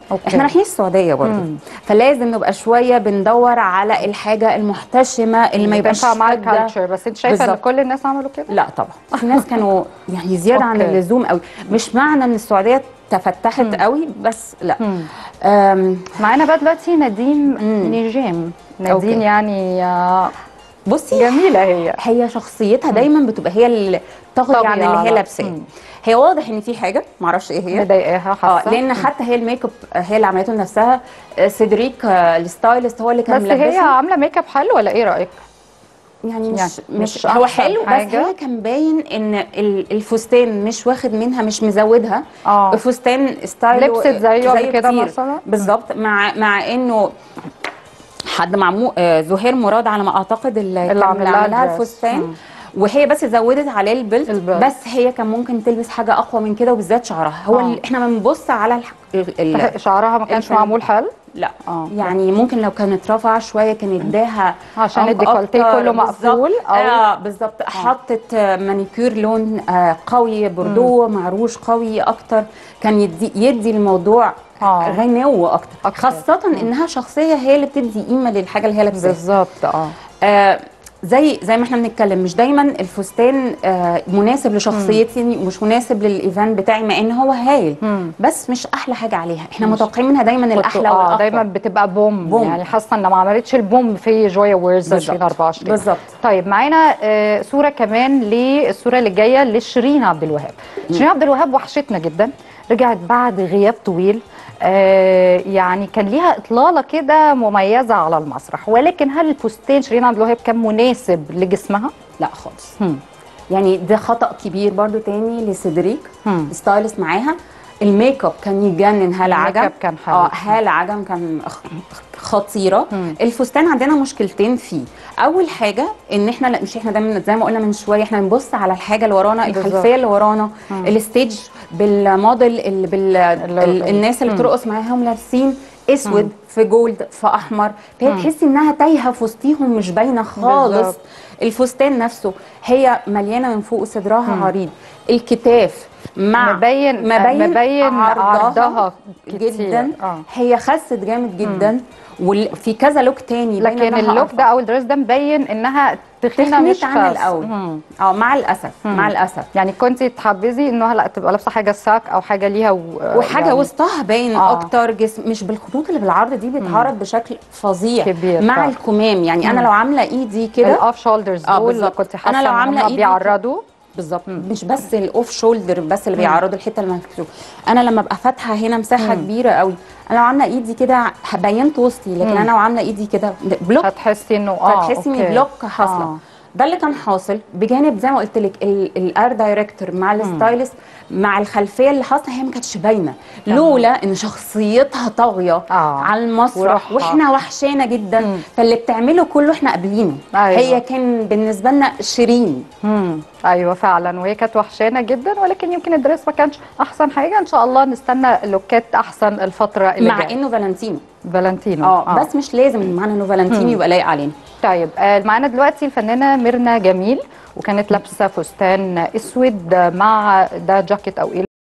أوكي. احنا رايحين السعوديه برضه مم. فلازم نبقى شويه بندور على الحاجه المحتشمه اللي ما يبقاش تنفع مع فجة. الكالتشر بس انت شايفه ان بالظبط. كل الناس عملوا كده لا طبعا في ناس كانوا يعني زياده عن أوكي. اللزوم قوي مش معنى ان السعوديه تفتحت قوي بس لا مم. أم، معانا بقى دلوقتي نديم مم. نجيم نديم أوكي. يعني آه، بصي جميله هي هي شخصيتها دايما بتبقى هي اللي طاغيه طاغية عن اللي على- هي لابساه مم. هي واضح ان في حاجه معرفش ايه هي مضايقاها اه حاسه لان حتى هي الميك اب هي اللي عملته لنفسها آه، سيدريك آه، الستايلست هو اللي كان بس هي ملبسها عامله ميك اب حلو ولا ايه رايك؟ يعني مش يعني مش, مش هو أحسن حلو بس حاجة. هي كان باين ان ال- الفستان مش واخد منها مش مزودها اه الفستان ستايله لبست زيه قبل كده كتير. مثلا؟ بالظبط مع مع انه حد معمو آه زهير مراد على ما اعتقد اللي, اللي كان عامل لها عامل لها الدرس. الفستان مم. وهي بس زودت عليه البلت البلت. بس هي كان ممكن تلبس حاجه اقوى من كده وبالذات شعرها هو آه. ال- احنا بنبص على الح... ال... ال... شعرها ما كانش الفن. معمول حلو لا اه يعني ممكن لو كانت رفع شويه كان اداها عشان عمق الديكولتيه أكتر. كله مقفول بالظبط. أو- اه بالظبط حطت آه، مانيكير لون آه قوي بوردو معروش قوي اكتر كان يدي يدي الموضوع آه. غنو اكتر, أكتر. خاصه انها شخصيه هي اللي بتدي قيمه للحاجه اللي هي لابساها بالظبط اه آه زي زي ما احنا بنتكلم مش دايما الفستان آه مناسب لشخصيتي مش مناسب للايفنت بتاعي مع ان هو هايل مم. بس مش احلى حاجه عليها احنا متوقعين منها دايما الاحلى اه والاقوى دايما بتبقى بوم, بوم. يعني حاسه ان ما عملتش البوم في جويا ويرز بالظبط. 2024 بالظبط طيب معانا آه، صوره كمان للصوره اللي جايه لشيرين عبد الوهاب شيرين عبد الوهاب وحشتنا جدا رجعت بعد غياب طويل آه يعني كان ليها اطلاله كده مميزه على المسرح ولكن هل الفستان شيرين عبد الوهاب كان مناسب لجسمها؟ لا خالص هم. يعني ده خطا كبير برضو تاني لسيدريك هم. ستايلست معاها الميك اب كان يجنن هالة الميك عجم اب كان حلو. اه هالة عجم كان خ- خطيره مم. الفستان عندنا مشكلتين فيه اول حاجه ان احنا لا مش احنا دايما زي ما قلنا من شويه احنا بنبص على الحاجه اللي ورانا بالظبط. الخلفيه اللي ورانا الستيج بالموديل اللي بال اللي- ال- الناس اللي مم. بترقص معاهم لابسين اسود في جولد في احمر فهي تحسي انها تايهه في وسطيهم مش باينه خالص بالظبط. الفستان نفسه هي مليانه من فوق صدرها عريض الكتاف مع مبين مبين, مبين عرضها كتير. جدا آه. هي خست جامد جدا وفي كذا لوك تاني باينة لكن إنها اللوك أرفع. ده او الدريس ده مبين انها تخينه مش تخنت عن خس. الاول مم. اه مع الاسف مع الاسف يعني كنت تحبذي انها لا تبقى لابسه حاجه ساك او حاجه ليها و... وحاجه يعني وسطها باين آه. آه. اكتر جسم مش بالخطوط اللي بالعرض دي بيتعرض بشكل فظيع كبير مع فعلا. الكمام يعني انا مم. لو عامله ايدي كده الاوف شولدرز آه، دول بالظبط. كنت أنا حاسه لو ان عاملة هم إيدي بيعرضوا بالظبط مش بس الاوف شولدر بس اللي بيعرضوا الحته اللي مكتوب انا لما ابقى فاتحه هنا مساحه كبيره قوي انا لو عامله ايدي كده بينت وسطي لكن انا لو عامله ايدي كده بلوك هتحسي انه اه هتحسي ان أوكي. بلوك حاصله آه. ده اللي كان حاصل بجانب زي ما قلت لك الار دايركتور مع الستايلست مع الخلفيه اللي حاصله هي ما كانتش باينه لولا ان شخصيتها طاغيه آه. على المسرح وروحها. واحنا وحشانه جدا فاللي بتعمله كله احنا قابلينه أيوة. هي كان بالنسبه لنا شيرين مم. ايوه فعلا وهي كانت وحشانه جدا ولكن يمكن الدريس ما كانش احسن حاجه ان شاء الله نستنى لوكات احسن الفتره اللي مع جايه انه فالنتينو فالنتينو اه بس مش لازم معنى انه فالنتينو يبقى لايق علينا طيب آه، معانا دلوقتي الفنانه ميرنا جميل وكانت لابسه فستان اسود مع ده جاكيت او ايه